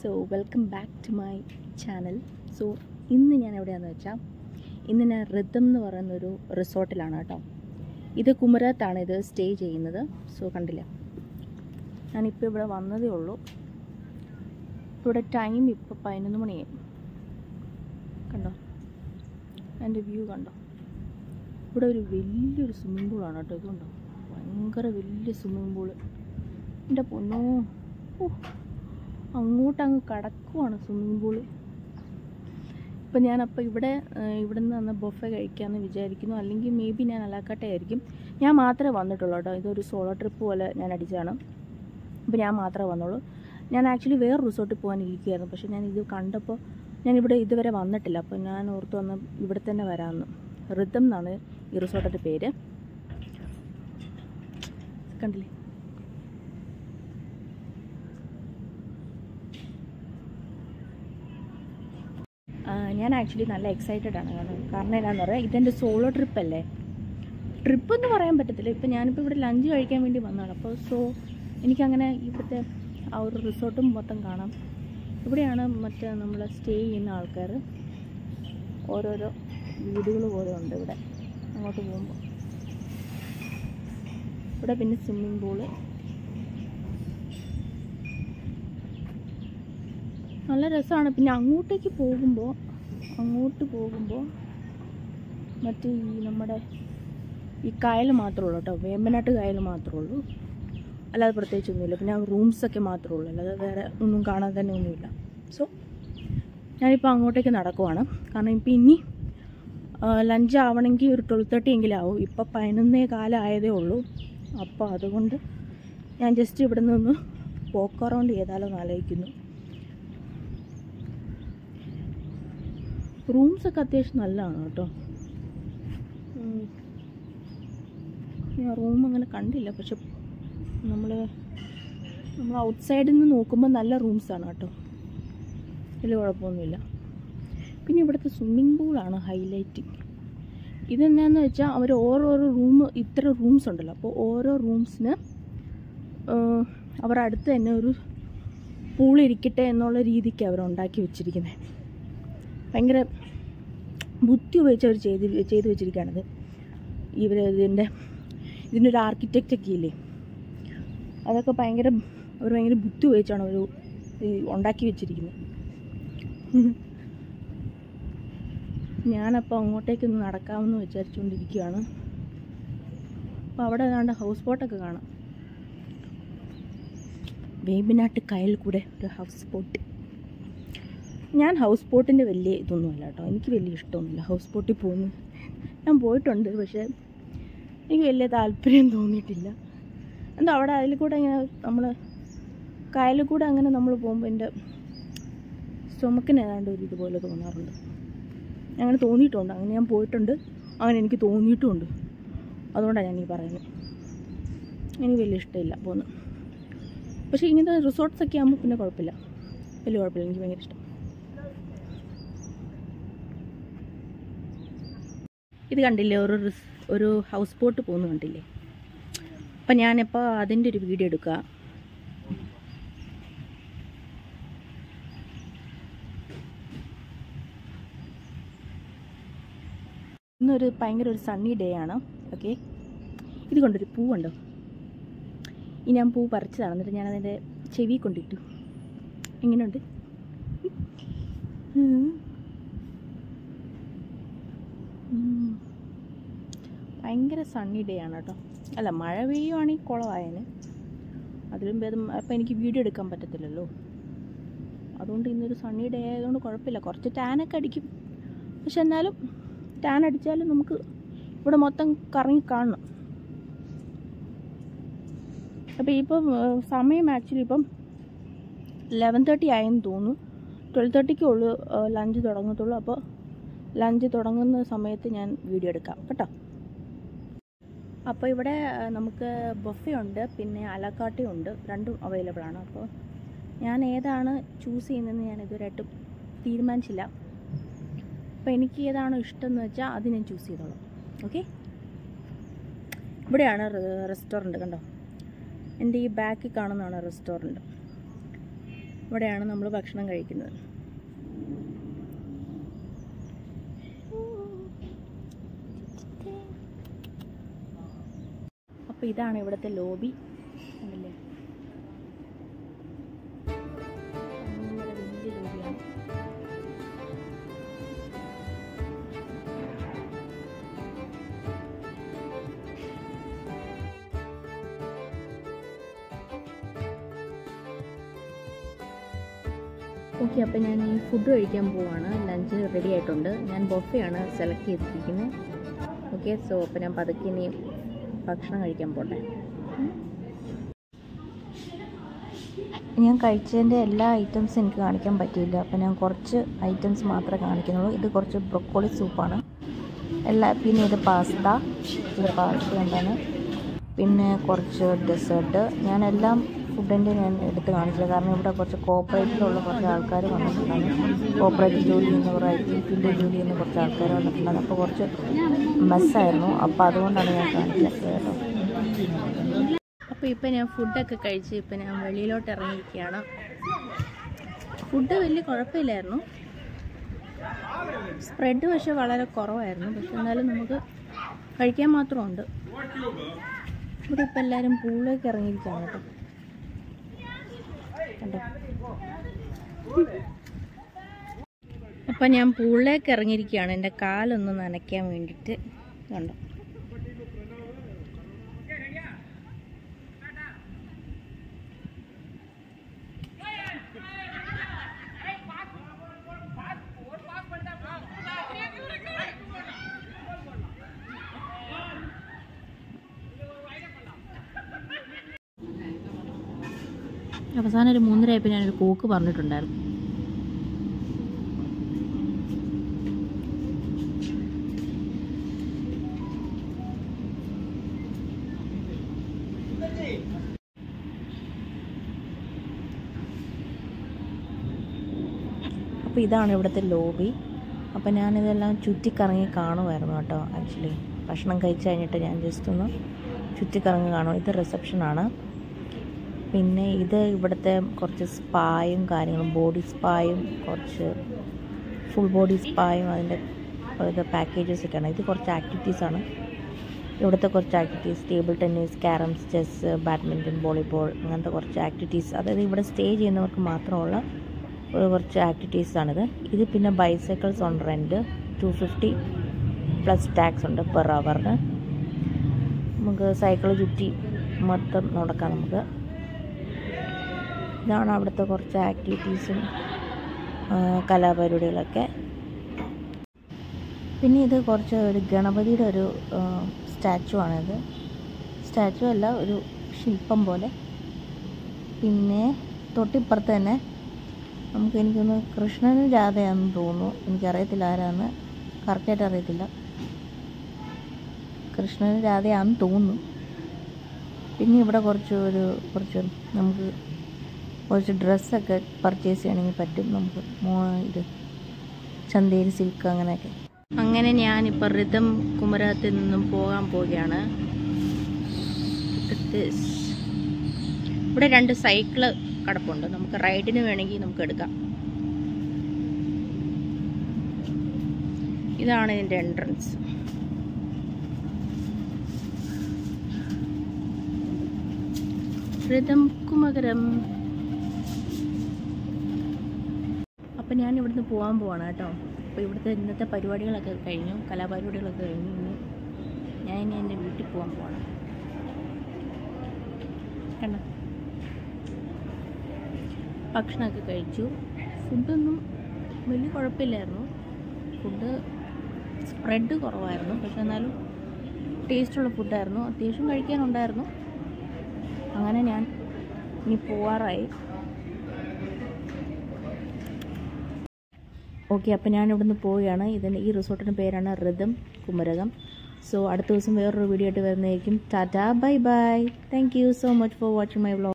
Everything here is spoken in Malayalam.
So welcome back to my channel so ഇന്ന് ഞാൻ എവിടെയാണെന്ന് വെച്ചാൽ ഇന്ന് ഞാൻ റിതം എന്ന് പറയുന്നൊരു റിസോർട്ടിലാണ് കേട്ടോ ഇത് കുമരത്താണ് ഇത് സ്റ്റേ ചെയ്യുന്നത് സോ കണ്ടില്ല ഞാനിപ്പോൾ ഇവിടെ വന്നതേ ഉള്ളൂ ഇവിടെ ടൈം ഇപ്പോൾ പതിനൊന്ന് മണിയായി കണ്ടോ എൻ്റെ വ്യൂ കണ്ടോ ഇവിടെ ഒരു വലിയൊരു സ്വിമ്മിംഗ് പൂളാണ് കേട്ടോ ഇത് കണ്ടോ ഭയങ്കര വലിയ സ്വിമ്മിംഗ് പൂള് എൻ്റെ പൊന്നോ ഓ അങ്ങോട്ട് അങ്ങ് കടക്കുവാണ് സ്വിമ്മിംഗ് പൂള് ഇപ്പം ഞാനപ്പോൾ ഇവിടെ ഏഹ്, ഇവിടെ നിന്ന് അന്ന് ബൊഫെ കഴിക്കാമെന്ന് വിചാരിക്കുന്നു അല്ലെങ്കിൽ മേ ബി ഞാൻ അലാക്കട്ടെ ആയിരിക്കും ഞാൻ മാത്രമേ വന്നിട്ടുള്ളൂ കേട്ടോ ഇതൊരു സോളോ ട്രിപ്പ് പോലെ ഞാൻ അടിച്ചതാണ് അപ്പോൾ ഞാൻ മാത്രമേ വന്നുള്ളൂ ഞാൻ ആക്ച്വലി വേറെ റിസോർട്ടിൽ പോകാൻ ഇരിക്കുകയായിരുന്നു പക്ഷേ ഞാൻ ഇത് കണ്ടപ്പോൾ ഞാൻ ഇവിടെ ഇതുവരെ വന്നിട്ടില്ല അപ്പോൾ ഞാൻ ഓർത്ത് വന്ന് ഇവിടെ തന്നെ വരാമെന്ന് റിതം എന്നാണ് ഈ റിസോർട്ടിൻ്റെ പേര് കണ്ടില്ലേ ആ, ഞാൻ ആക്ച്വലി നല്ല എക്സൈറ്റഡ് ആണ് കാരണം കാരണം എന്നാന്ന് പറയാം ഇതെൻ്റെ സോളോ ട്രിപ്പ് അല്ലേ ട്രിപ്പ് എന്ന് പറയാൻ പറ്റത്തില്ല ഇപ്പം ഞാനിപ്പോൾ ഇവിടെ ലഞ്ച് കഴിക്കാൻ വേണ്ടി വന്നതാണ് അപ്പോൾ സോ എനിക്കങ്ങനെ ഇവിടുത്തെ ആ ഒരു റിസോർട്ടും മൊത്തം കാണാം ഇവിടെയാണ് മറ്റേ നമ്മൾ സ്റ്റേ ചെയ്യുന്ന ആൾക്കാർ ഓരോരോ വീടുകൾ പോലെ ഉണ്ട് ഇവിടെ അങ്ങോട്ട് പോകുമ്പോൾ ഇവിടെ പിന്നെ സ്വിമ്മിംഗ് പൂള് നല്ല രസമാണ് പിന്നെ അങ്ങോട്ടേക്ക് പോകുമ്പോൾ അങ്ങോട്ട് പോകുമ്പോൾ മറ്റേ ഈ നമ്മുടെ ഈ കായൽ മാത്രമേ ഉള്ളൂ കേട്ടോ വേമ്പനാട്ട് കായൽ മാത്രമേ ഉള്ളൂ അല്ലാതെ പ്രത്യേകിച്ചൊന്നുമില്ല പിന്നെ റൂംസൊക്കെ മാത്രമേ ഉള്ളൂ അല്ലാതെ വേറെ ഒന്നും കാണാൻ തന്നെ ഒന്നുമില്ല സോ ഞാനിപ്പോൾ അങ്ങോട്ടേക്ക് നടക്കുവാണ് കാരണം ഇപ്പം ഇനി ലഞ്ച് ആവണമെങ്കിൽ ഒരു ട്വൽവ് തേർട്ടി എങ്കിലും ആവും ഇപ്പം പതിനൊന്നേ കാലം ആയതേ ഉള്ളൂ അപ്പോൾ അതുകൊണ്ട് ഞാൻ ജസ്റ്റ് ഇവിടെ നിന്ന് പോക്ക് അറൗണ്ട് ചെയ്താലോ എന്ന് ആലോചിക്കുന്നു റൂംസൊക്കെ അത്യാവശ്യം നല്ലതാണ് കേട്ടോ ഉം. ഞാൻ റൂം അങ്ങനെ കണ്ടില്ല പക്ഷെ നമ്മൾ നമ്മൾ ഔട്ട്സൈഡിൽ നിന്ന് നോക്കുമ്പോൾ നല്ല റൂംസാണ് കേട്ടോ വലിയ കുഴപ്പമൊന്നുമില്ല പിന്നെ ഇവിടുത്തെ സ്വിമ്മിംഗ് പൂളാണ് ഹൈലൈറ്റിങ് ഇതെന്നാന്ന് വെച്ചാൽ അവർ ഓരോരോ റൂം ഇത്ര റൂംസ് ഉണ്ടല്ലോ അപ്പോൾ ഓരോ റൂംസിന് അവർ അടുത്ത് തന്നെ ഒരു പൂൾ ഇരിക്കട്ടെ എന്നുള്ള രീതിക്ക് അവർ ഉണ്ടാക്കി വെച്ചിരിക്കുന്നത് ഭയങ്കര ബുദ്ധി ഉപയോഗിച്ച് അവർ ചെയ്ത് ചെയ്ത് വെച്ചിരിക്കുകയാണിത് ഇവർ ഇതിൻ്റെ ഇതിൻ്റെ ഒരു ആർക്കിടെക്റ്റ് ഒക്കെ ഇല്ലേ അതൊക്കെ ഭയങ്കര അവർ ഭയങ്കര ബുദ്ധി ഉപയോഗിച്ചാണ് അവർ ഉണ്ടാക്കി വെച്ചിരിക്കുന്നത് ഞാനപ്പോൾ അങ്ങോട്ടേക്കൊന്ന് നടക്കാമെന്ന് വിചാരിച്ചുകൊണ്ടിരിക്കുകയാണ് അപ്പോൾ അവിടെ ഏതാണ്ട് ഹൗസ് ബോട്ടൊക്കെ കാണാം വേമ്പിനാട്ട് കായൽ കൂടെ ഒരു ഹൗസ് ബോട്ട് ഞാൻ ഹൗസ് ബോട്ടിൻ്റെ വലിയ ഇതൊന്നുമല്ല കേട്ടോ എനിക്ക് വലിയ ഇഷ്ടമൊന്നുമില്ല ഹൗസ് ബോട്ടിൽ പോകുന്നു ഞാൻ പോയിട്ടുണ്ട് പക്ഷേ എനിക്ക് വലിയ താല്പര്യം തോന്നിയിട്ടില്ല എന്താ അവിടെ അതിൽ കൂടെ ഇങ്ങനെ നമ്മൾ കായലിൽ കൂടെ അങ്ങനെ നമ്മൾ പോകുമ്പോൾ എൻ്റെ ചുമക്കിന് ഏതാണ്ട് ഒരു ഇതുപോലെ തോന്നാറുണ്ട് അങ്ങനെ തോന്നിയിട്ടുണ്ട് അങ്ങനെ ഞാൻ പോയിട്ടുണ്ട് അങ്ങനെ എനിക്ക് തോന്നിയിട്ടുമുണ്ട് അതുകൊണ്ടാണ് ഞാൻ ഈ പറയുന്നത് എനിക്ക് വലിയ ഇഷ്ടമില്ല പോകുന്നു പക്ഷേ ഇങ്ങനത്തെ റിസോർട്ട്സൊക്കെ ആകുമ്പോൾ പിന്നെ കുഴപ്പമില്ല വലിയ കുഴപ്പമില്ല എനിക്ക് ഭയങ്കര ഇഷ്ടം ഇത് കണ്ടില്ലേ ഒരു റിസ് ഒരു ഹൗസ് ബോട്ട് പോകുന്നു കണ്ടില്ലേ അപ്പം ഞാനിപ്പോൾ അതിൻ്റെ ഒരു വീഡിയോ എടുക്കുക ഇന്നൊരു ഭയങ്കര ഒരു സണ്ണി ഡേ ആണ് ഓക്കെ ഇത് കൊണ്ടൊരു പൂവുണ്ടോ ഈ ഞാൻ പൂ പറിച്ചതാണ് എന്നിട്ട് ഞാനതിൻ്റെ ചെവി കൊണ്ടിട്ടു എങ്ങനെയുണ്ട് ഉം. ഉം. ഭയങ്കര സണ്ണി ഡേ ആണ് കേട്ടോ അല്ല മഴ പെയ്യുവാണെങ്കിൽ കുളമായേനെ അതിലും ഭേദം അപ്പം എനിക്ക് വീഡിയോ എടുക്കാൻ പറ്റത്തില്ലല്ലോ അതുകൊണ്ട് ഇന്നൊരു സണ്ണി ഡേ ആയതുകൊണ്ട് കുഴപ്പമില്ല കുറച്ച് ടാനൊക്കെ അടിക്കും പക്ഷെ എന്നാലും ടാൻ അടിച്ചാലും നമുക്ക് ഇവിടെ മൊത്തം കറങ്ങി കാണണം അപ്പോൾ ഇപ്പം ഏഹ്, സമയം ആക്ച്വലി ഇപ്പം ലെവൻ തേർട്ടി ആയെന്ന് തോന്നുന്നു ട്വൽവ് തേർട്ടിക്ക് ഉള്ളു ലഞ്ച് തുടങ്ങത്തുള്ളൂ അപ്പോൾ ലഞ്ച് തുടങ്ങുന്ന സമയത്ത് ഞാൻ വീഡിയോ എടുക്കാം കേട്ടോ അപ്പോൾ ഇവിടെ ആ, നമുക്ക് ബൊഫെ ഉണ്ട് പിന്നെ അലക്കാട്ടി ഉണ്ട് രണ്ടും അവൈലബിൾ ആണ് അപ്പോൾ ഞാൻ ഏതാണ് ചൂസ് ചെയ്യുന്നതെന്ന് ഞാൻ ഇതുവരെയായിട്ടും തീരുമാനിച്ചില്ല അപ്പോൾ എനിക്ക് ഏതാണോ ഇഷ്ടം എന്ന് വെച്ചാൽ അത് ഞാൻ ചൂസ് ചെയ്തോളാം ഓക്കെ ഇവിടെയാണ് റെസ്റ്റോറൻറ്റ് കണ്ടോ എൻ്റെ ഈ ബാക്കിൽ കാണുന്നതാണ് റെസ്റ്റോറൻറ്റ് ഇവിടെയാണ് നമ്മൾ ഭക്ഷണം കഴിക്കുന്നത് അപ്പോൾ ഇതാണ് ഇവിടുത്തെ ലോബി കണ്ടില്ലേ ഭയങ്കര വലിയ ലോബിയാണ് ഓക്കെ അപ്പോൾ ഞാൻ ഈ ഫുഡ് കഴിക്കാൻ പോവാണ് ലഞ്ച് റെഡി ആയിട്ടുണ്ട് ഞാൻ ബൊഫയാണ് സെലക്ട് ചെയ്തിരിക്കുന്നത് ഓക്കെ സോ അപ്പോൾ ഞാൻ പതുക്കെ ഇനി ഭക്ഷണം കഴിക്കാൻ പോട്ടെ ഞാൻ കഴിച്ചതിൻ്റെ എല്ലാ ഐറ്റംസും എനിക്ക് കാണിക്കാൻ പറ്റിയില്ല അപ്പോൾ ഞാൻ കുറച്ച് ഐറ്റംസ് മാത്രമേ കാണിക്കുന്നുള്ളൂ ഇത് കുറച്ച് ബ്രൊക്കോളി സൂപ്പാണ് എല്ലാ പിന്നെ ഇത് പാസ്ത ഇത് പാസ്ത എന്താണ് പിന്നെ കുറച്ച് ഡെസേർട്ട് ഞാൻ എല്ലാം ഫുഡിൻ്റെ ഞാൻ എടുത്ത് കാണിച്ചില്ല കാരണം ഇവിടെ കുറച്ച് കോപ്പറേറ്റിലുള്ള കുറച്ച് ആൾക്കാർ വന്നിട്ടുണ്ടായിരുന്നു കോപ്പറേറ്റ് ജോലി ചെയ്യുന്നവർ ഐ ടി ഫീൽഡിൽ ജോലി ചെയ്യുന്ന കുറച്ച് ആൾക്കാർ വന്നിട്ടുണ്ടായിരുന്നു അപ്പോൾ കുറച്ച് മെസ്സായിരുന്നു അപ്പോൾ അതുകൊണ്ടാണ് ഞാൻ കാണിച്ചത് കേട്ടോ അപ്പോൾ ഇപ്പം ഞാൻ ഫുഡൊക്കെ കഴിച്ച് ഇപ്പം ഞാൻ വെളിയിലോട്ട് ഇറങ്ങിയിരിക്കുകയാണ് ഫുഡ് വലിയ കുഴപ്പമില്ലായിരുന്നു സ്പ്രെഡ് പക്ഷെ വളരെ കുറവായിരുന്നു പക്ഷെ എന്നാലും നമുക്ക് കഴിക്കാൻ മാത്രമുണ്ട് ഇവിടെ ഇപ്പം എല്ലാവരും പൂളിലേക്ക് ഇറങ്ങിയിരിക്കുകയാണ് കേട്ടോ കണ്ടോ അപ്പം ഞാൻ പൂളിലേക്ക് ഇറങ്ങിയിരിക്കുകയാണ് എൻ്റെ കാലൊന്ന് നനയ്ക്കാൻ വേണ്ടിയിട്ട് കണ്ടോ അവസാനം ഒരു മൂന്നരയായപ്പോൾ ഞാനൊരു കോക്ക് പറഞ്ഞിട്ടുണ്ടായിരുന്നു അപ്പോൾ ഇതാണ് ഇവിടുത്തെ ലോബി അപ്പോൾ ഞാനിതെല്ലാം ചുറ്റിക്കറങ്ങി കാണുമായിരുന്നു കേട്ടോ ആക്ച്വലി ഭക്ഷണം കഴിച്ച് കഴിഞ്ഞിട്ട് ഞാൻ ജസ്റ്റ് ഒന്ന് ചുറ്റിക്കറങ്ങി കാണും ഇത് റിസപ്ഷനാണ് പിന്നെ ഇത് ഇവിടുത്തെ കുറച്ച് സ്പായും കാര്യങ്ങളും ബോഡി സ്പായും കുറച്ച് ഫുൾ ബോഡി സ്പായും അതിൻ്റെ ഇത് പാക്കേജസ് ഒക്കെയാണ് ഇത് കുറച്ച് ആക്ടിവിറ്റീസാണ് ഇവിടുത്തെ കുറച്ച് activities table tennis carroms chess badminton volleyball അങ്ങനത്തെ കുറച്ച് ആക്ടിവിറ്റീസ് അതായത് ഇവിടെ സ്റ്റേ ചെയ്യുന്നവർക്ക് മാത്രമുള്ള ഒരു കുറച്ച് ആക്ടിവിറ്റീസാണിത് ഇത് പിന്നെ bicycles on rent two fifty plus tax ഉണ്ട് പെർ അവറിന് നമുക്ക് സൈക്കിൾ ചുറ്റി മൊത്തം നടക്കാം നമുക്ക് ഇതാണ് അവിടുത്തെ കുറച്ച് ആക്ടിവിറ്റീസും കലാപരിപാടികളൊക്കെ പിന്നെ ഇത് കുറച്ച് ഒരു ഗണപതിയുടെ ഒരു സ്റ്റാച്ചു ആണിത് സ്റ്റാച്ചു അല്ല ഒരു ശില്പം പോലെ പിന്നെ തൊട്ടിപ്പുറത്ത് തന്നെ നമുക്ക് എനിക്കൊന്ന് കൃഷ്ണനും രാധയാണെന്ന് തോന്നുന്നു എനിക്കറിയത്തില്ല ആരാന്ന് കറക്റ്റായിട്ട് അറിയത്തില്ല കൃഷ്ണനും രാധയാണെന്ന് തോന്നുന്നു പിന്നെ ഇവിടെ കുറച്ച് ഒരു കുറച്ച് നമുക്ക് കുറച്ച് ഡ്രസ്സൊക്കെ പർച്ചേസ് ചെയ്യണമെങ്കിൽ പറ്റും നമുക്ക് ഇത് ചന്തേരി സിൽക്ക് അങ്ങനെയൊക്കെ അങ്ങനെ ഞാനിപ്പോൾ റിതം കുമരകത്തിൽ നിന്നും പോകാൻ പോവുകയാണ് ഇവിടെ രണ്ട് സൈക്കിള് കിടപ്പുണ്ട് നമുക്ക് റൈഡിന് വേണമെങ്കിൽ നമുക്ക് എടുക്കാം ഇതാണ് ഇതിൻ്റെ എൻട്രൻസ് ഋതം കുമകരം അപ്പം ഞാൻ ഇവിടുന്ന് പോകാൻ പോവാണ് കേട്ടോ അപ്പോൾ ഇവിടുത്തെ ഇന്നത്തെ പരിപാടികളൊക്കെ കഴിഞ്ഞു കലാപരിപാടികളൊക്കെ കഴിഞ്ഞു ഇനി ഞാൻ ഇനി എൻ്റെ വീട്ടിൽ പോകാൻ പോവാണ് കണ്ടോ ഭക്ഷണമൊക്കെ കഴിച്ചു ഫുഡൊന്നും വലിയ കുഴപ്പമില്ലായിരുന്നു ഫുഡ് സ്പ്രെഡ് കുറവായിരുന്നു പക്ഷെ എന്നാലും ടേസ്റ്റുള്ള ഫുഡായിരുന്നു അത്യാവശ്യം കഴിക്കാനുണ്ടായിരുന്നു അങ്ങനെ ഞാൻ ഇനി പോവാറായി ഓക്കെ അപ്പം ഞാൻ ഇവിടുന്ന് പോവുകയാണ് ഇതിന് ഈ റിസോർട്ടിൻ്റെ പേരാണ് റിതം കുമരകം സോ അടുത്ത ദിവസം വേറൊരു വീഡിയോ ആയിട്ട് വരുന്നതായിരിക്കും tata bye bye thank you so much for watching my vlog